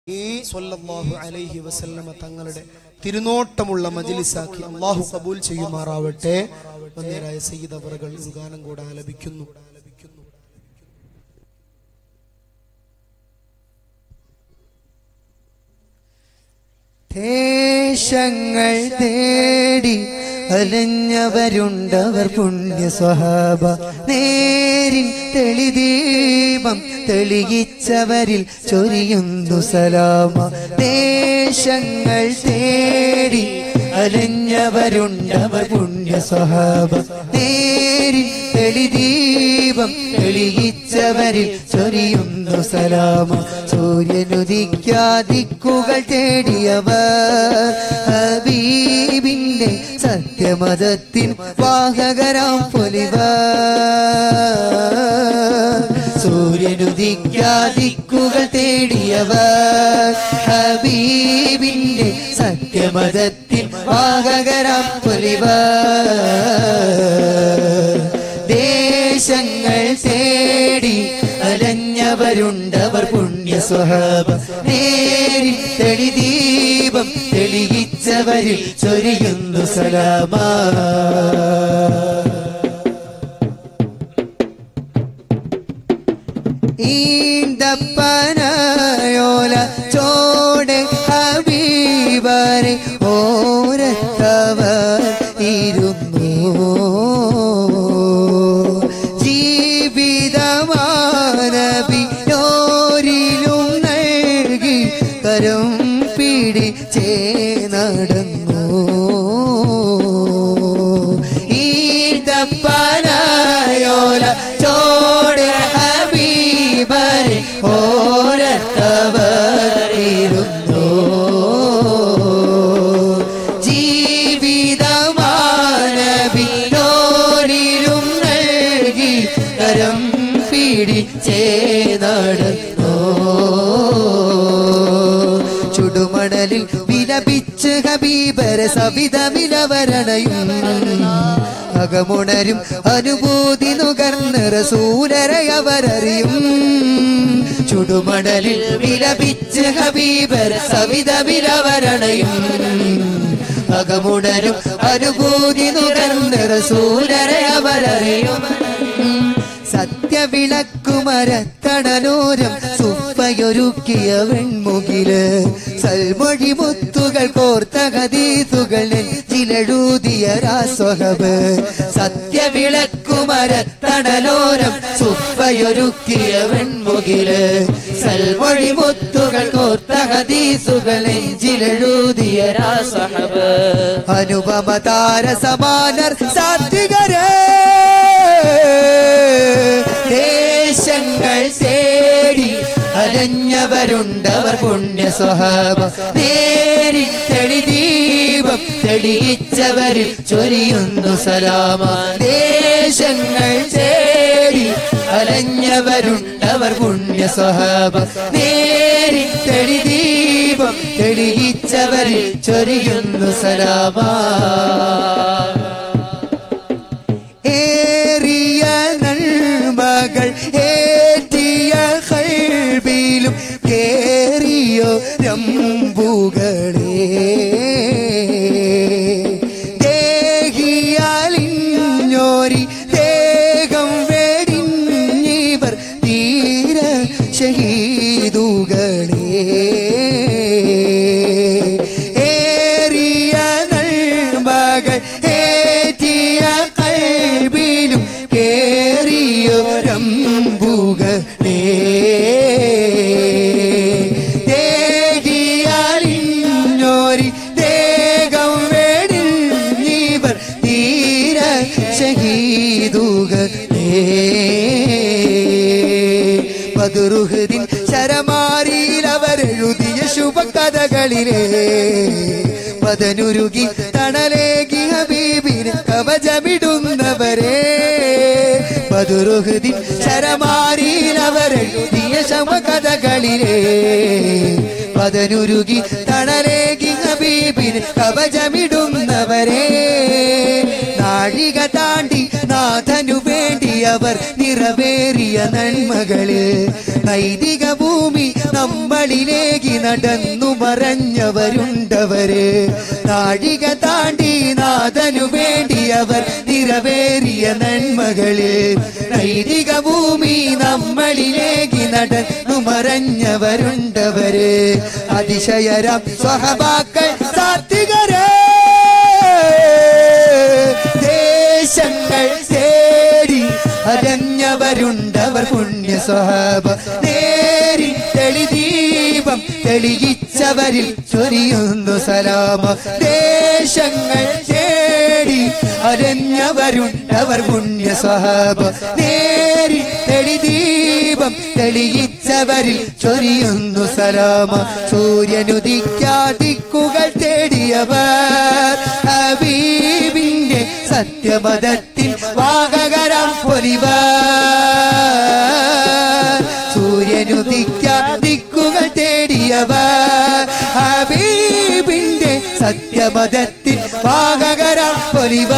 ഈ സ്വല്ലല്ലാഹു അലൈഹി വസല്ലമ തങ്ങളുടെ തിരുനോട്ടമുള്ള മജിലിസാക്കി അള്ളാഹു കബൂൽ ചെയ്യുമാറാവട്ടെ വന്നേരായ സയ്യിദ് അവറുകൾ ഒരു ഗാനം കൂടെ ആലപിക്കുന്നു ദേശങ്ങൾ തേടി അലഞ്ഞവരുണ്ടവർ പുണ്യ സ്വഹാബ നേരിൻ തെളിദീപം തെളിയിച്ചവരിൽ ചൊരിയുന്നു സലാമ ദേശങ്ങൾ തേടി അലഞ്ഞവരുണ്ടവർ പുണ്യ സ്വഹാബ നേരിൻ തെളിദീപം തെളിയിച്ചവരിൽ ചൊരിയുന്നു സലാമ സൂര്യനുദിക്കാദിക്കുകൾ തേടിയവർ ഹബീബിന്റെ സത്യമതത്തിൻ വാഹകരാം പൊലിവർ സൂര്യനുദിക്കാദിക്കുകൾ തേടിയവർ ഹബീബിന്റെ സത്യമതത്തിൻ വാഹകരാം പൊലിവർ ദേശങ്ങൾ തേടി അലഞ്ഞവരുണ്ടവർ പുണ്യ സ്വഹാബ നേരി തെളിദീപം തെളിയിച്ചവരിൽ ചൊരിയുന്നു സലാമ ഈന്തപ്പനയോല ചോട് ഹബീബരെ ഓരത്തവർ ഇരുന്നു ജീവിതമാനബിയോരിലും നൽകി കരം പിടിച്ചേ നടന്നു ഈന്തപ്പനയോല ചോട് ഹബീബരെ ഓരത്തവർ ഇരുന്നു ജീവിതമാനവിലോരിലും നൽകി കരം പിടിച്ചേ നടന്നു ചുടുമണലിൽ വിലപിച്ച് ഹബീബര സവിതമിലവരണയും അകമുണരും അനുഭൂതി നുകർന്ന് റസൂലരയവരറിയും ചുടുമണലിൽ വിലപിച്ച് ഹബീബർ സവിതമിലവരണയും അകമുണരും അനുഭൂതി നുകർന്ന് റസൂലരയവരറിയും സത്യവിളക്കുമരത്തണനൂരം സുപ്പയൊരുക്കിയ വെൺമുകില് സൽമൊഴി മുത്തുകൾ കോർത്ത ഹദീസുകൾ നെഞ്ചിലെഴുതിയ രാസ്വഹബ് സത്യവിളക്കുമരത്തണലോരം സുപ്പയൊരുക്കിയ വെൺമുകില് സൽമൊഴി മുത്തുകൾ കോർത്ത ഹദീസുകൾ നെഞ്ചിലെഴുതിയ രാസ്വഹബ് അനുപമ താര സമാനർ സാത്വികരേ ദേശങ്ങൾ തേടി അലഞ്ഞവരുണ്ടവർ പുണ്യ സ്വഹാബ നേരി തെളിദീപം തെളിയിച്ചവരിൽ ചൊരിയുന്നു സലാമ ദേശങ്ങൾ തേടി അലഞ്ഞവരുണ്ടവർ പുണ്യ സ്വഹാബ നേരി തെളിദീപം തെളിയിച്ചവരിൽ ചൊരിയുന്നു സലാമ ഏറിയ നന്മകൾ ഏറ്റിയ കൽബിലും കേറിയോ രമ്പുകളേ ദേഹിയാലിഞ്ഞോരി ദേഹം വെടിഞ്ഞിവർ തീര ഷഹീദുകളേ ഏറിയ നന്മകൾ ഏറ്റിയ കൽബിലും കേറിയൊരമ്പുകളേ ദേഹിയാലിഞ്ഞോരി ദേഹം വെടിഞ്ഞിവർ തീര ഷഹീദുകളേ പതുറുഹദിൻ ശരമാരിയിൽ അവരെഴുതിയ ശുഭകഥകളിലെ പതനുരുകി തണലേകി ഹബീബിന് കവചമിടുന്നവരെ പതുറുഹദിൻ ശരമാരിയിൽ അവരെഴുതിയ ശമകഥകളിലെ പതനുരുകി തണലേകി ഹബീബിന് കവചമിടുന്നവരെ നാ നാഴിക താണ്ടി നാഥനു വേണ്ടി അവർ നിറവേറിയ നന്മകള് നൈതിക ഭൂമി നമ്മളിലേക്ക് നടന്നു മറഞ്ഞവരുണ്ടവര് നാഴിക താണ്ടി നാഥനു വേണ്ടി അവർ നിറവേറിയ നന്മകള് നൈതിക ഭൂമി നമ്മളിലേക്ക് നടന്നു മറഞ്ഞവരുണ്ടവര് അതിശയരം സ്വഹബാക്കൾ സാത്വികരേ ദേശങ്ങൾ തേടി അരഞ്ഞവരുണ്ടവർ പുണ്യ സ്വഭാവ നേരി തെളിദീപം തെളിയിച്ചവരിൽ ചൊരിയുന്നു സലാമ ദേശങ്ങൾ തേടി അരഞ്ഞവരുണ്ടവർ പുണ്യ സ്വഭാവ നേരി തെളിദീപം തെളിയിച്ചവരിൽ ചൊരിയുന്നു സലാമ സൂര്യനുദിക്കാതിക്കുകൾ തേടിയവർ ഹബീബിന്റെ സത്യമതത്തിൽ വാഹകരം പൊലിവ സൂര്യനുദിക്കാതിക്കുകൾ തേടിയവർ ഹബീബിന്റെ സത്യമതത്തിൽ വാഹകരം പൊലിവ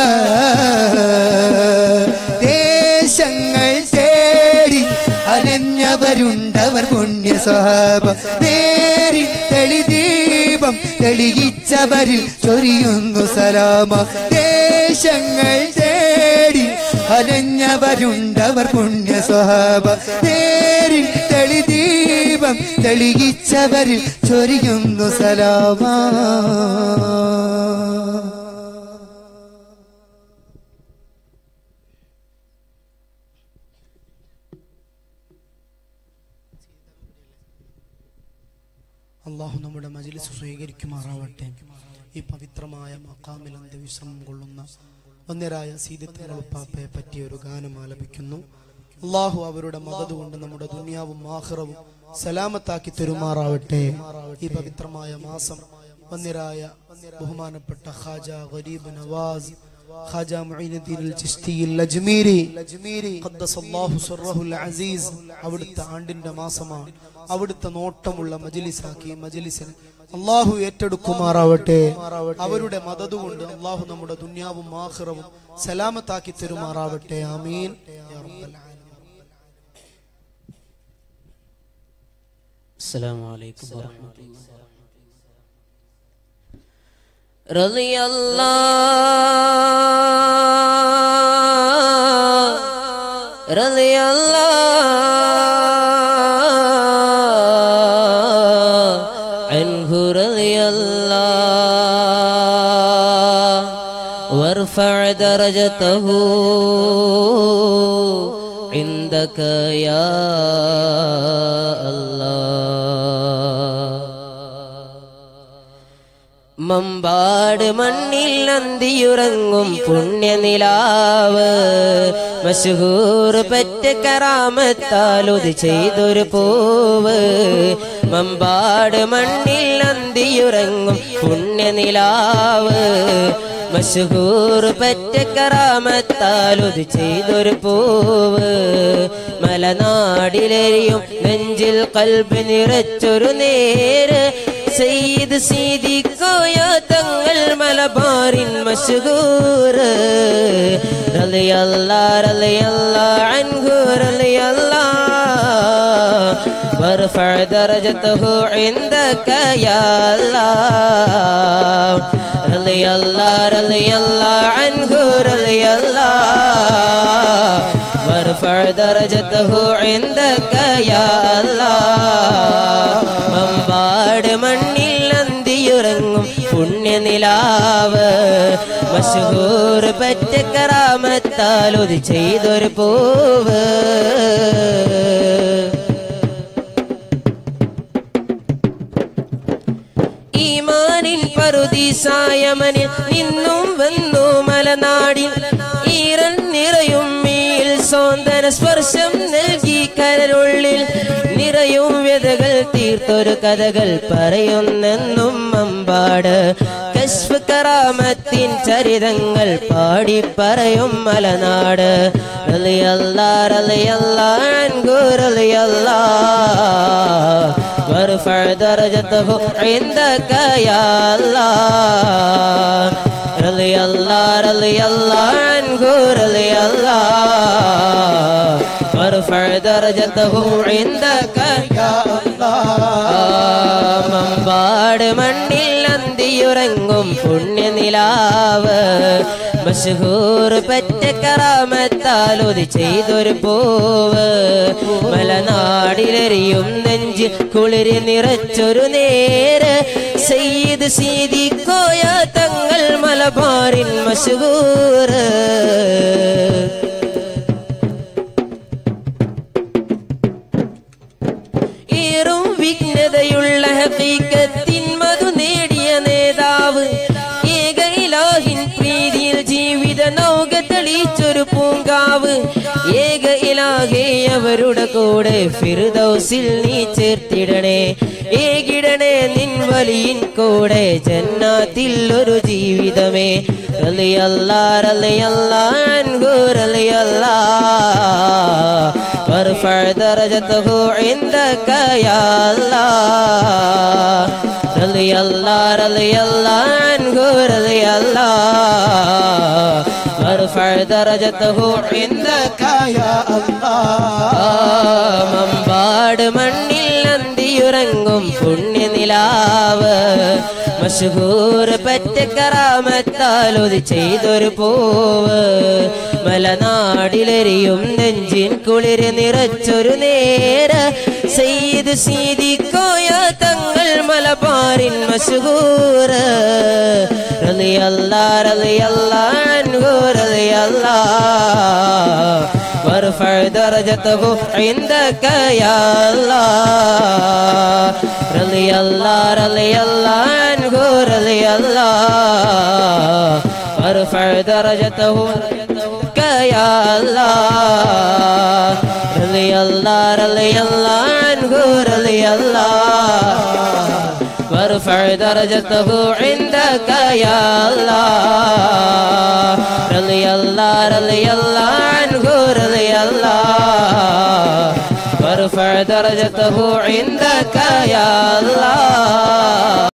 ദേശങ്ങൾ തേടി അലഞ്ഞവരുണ്ടവർ പുണ്യ സ്വഭാവ നേരി തെളിദീപം തെളിയിച്ചവരിൽ ചൊരിയുന്നു സലാമ ദേശങ്ങൾ തേടി അലഞ്ഞവരുണ്ടവർ പുണ്യ സ്വഭാവ നേരി തെളിദീപം തെളിയിച്ചവരിൽ ചൊരിയുന്നു സലാമ അള്ളാഹു നമ്മുടെ മജിലിസ് സ്വീകരിക്കുമാറാവട്ടെ ഈ പവിത്രമായ മക്കാമിൽ അന്ത്യവിശ്രമം കൊള്ളുന്ന ഒന്നരായ സീതത്തിനുപ്പാപ്പയെ പറ്റിയ ഒരു ഗാനം ആലപിക്കുന്നു അള്ളാഹു അവരുടെ മതത് കൊണ്ട് നമ്മുടെ ദുനിയാവും ആഹ്റവും സലാമത്താക്കി തെരുമാറാവട്ടെ ഈ പവിത്രമായ മാസം വന്നിരായ ബഹുമാനപ്പെട്ട ഖാജ ഗരീബ് നവാസ് ഖാജ മുഈനുദ്ദീൻ അൽ ചിശ്തിയിൽ അജ്മീരി ഖദ്ദസല്ലാഹു സിർറഹുൽ അസീസ് അവിടുത്തെ ആണ്ടിന്റെ മാസമാണ് അവിടുത്തെ നോട്ടമുള്ള മജ്ലിസാക്കി മജ്ലിസിന് അള്ളാഹു ഏറ്റെടുക്കുമാറാവട്ടെ അവരുടെ മദത് കൊണ്ട് അള്ളാഹു നമ്മുടെ ദുന്യാവും ആഖിറവും സലാമത്താക്കി തെരുമാറാവട്ടെ ആമീൻ യാ റബ്ബൽ ആലമീൻ. السلام عليكم ورحمة الله رضي الله رضي الله عنه رضي الله وارفع درجته عندك يا الله മമ്പാട് മണ്ണിൽ അന്തിയുറങ്ങും പുണ്യനിലാവ് മഷഹൂർ പറ്റ കറാമത്താലുത് ചെയ്തൊരു പൂവ് മമ്പാട് മണ്ണിൽ അന്തിയുറങ്ങും പുണ്യനിലാവ് മഷഹൂർ പറ്റ കറാമത്താലുത് ചെയ്തൊരു പൂവ് മലനാടിലെരിയും നെഞ്ചിൽ കൽബ് നിറച്ചൊരു നേര് സയ്യിദ് സീദിക്കോയ തങ്ങൾ മലബാറിൻ മഷഹൂർ റളിയല്ലാ റളിയല്ലാ അൻഹു റളിയല്ലാ وارفع درجته عندك يا الله رضي الله رضي الله عنه رضي الله وارفع درجته عندك يا الله മമ്പാട് മണ്ണിൽ അന്തിയുറങ്ങും പുണ്യനിലാവ് മഷഹൂർ പറ്റ കറാമത്താൽ ഇത് ചെയ്തൊരു പൂവ് ഈമാനിൻ പറുദീസായമനിൽ നിന്നും വന്നു മലനാടിൽ ഈറൻ നിറയും മീൽ സോന്തന സ്പർശം നൽകി കരളുള്ളിൽ നിറയും വ്യതകൾ തീർത്തൊരു കഥകൾ പറയുന്നെന്നും അമ്പാട് കശ്ഫ് കറാമത്തിൻ ചരിതങ്ങൾ പാടി പറയും മലനാട് റളിയല്ലാ റളിയല്ലാ അൻഹു റളിയല്ലാ وارفع درجته عندك يا الله رضي الله رضي الله عنه رضي الله وارفع درجته عندك يا മമ്പാട് മണ്ണിൽ അന്തിയുറങ്ങും പുണ്യനിലാവ് മഷഹൂർ പറ്റ കറാമത്താൽ ഒതി ചെയ്തൊരു പൂവ് മലനാടിലെറിയും നെഞ്ച് കുളിരി നിറച്ചൊരു നേര് സയ്യിദ് സീതി കോയ തങ്ങൾ മലബാറിൻ മഷഹൂർ ഏറും വിഘ്നതയുള്ള ഹക്കീക്കത്തിൻ മധു നേടിയ നേതാവ് ഏക ഇലാഹിൻ പ്രീതിയിൽ ജീവിത നൗക തെളിച്ചൊരു പൂങ്കാവ് ഏക ഇലാഹേ അവരുടെ കൂടെ ഫിർദൗസിൽ നീ ചേർത്തിടണേ ഏകിടണേ നിൻ വലിയിൻ കൂടെ ജന്നാത്തിൽ ഒരു ജീവിതമേ റളിയല്ലാ റളിയല്ലാ അൻഹു റളിയല്ലാ وارفع درجته عندك يا الله رضي الله رضي الله عنه رضي الله وارفع درجته عندك يا الله മമ്പാട് മണ്ണിൽ അന്തിയുറങ്ങും പുണ്യനിലാവ് മഷഹൂർ പറ്റ കറാമത്താൽ ഒതി ചെയ്തൊരു പൂവ് മലനാടിലെറിയും നെഞ്ചിൻ കുളിര് നിറച്ചൊരു നേര സയ്യിദ് സീതി കോയ തങ്ങൾ മലബാറിൻ മഷഹൂർ റളിയല്ലാ റളിയല്ലാ അൻഹു റളിയല്ലാ وارفع درجته عندك يا الله رضي الله رضي الله عنه رضي الله وارفع درجته يا الله رضي الله رضي الله عنه رضي الله وارفع درجته عندك يا الله رضي الله رضي الله عنه رضي الله وارفع درجته عندك يا الله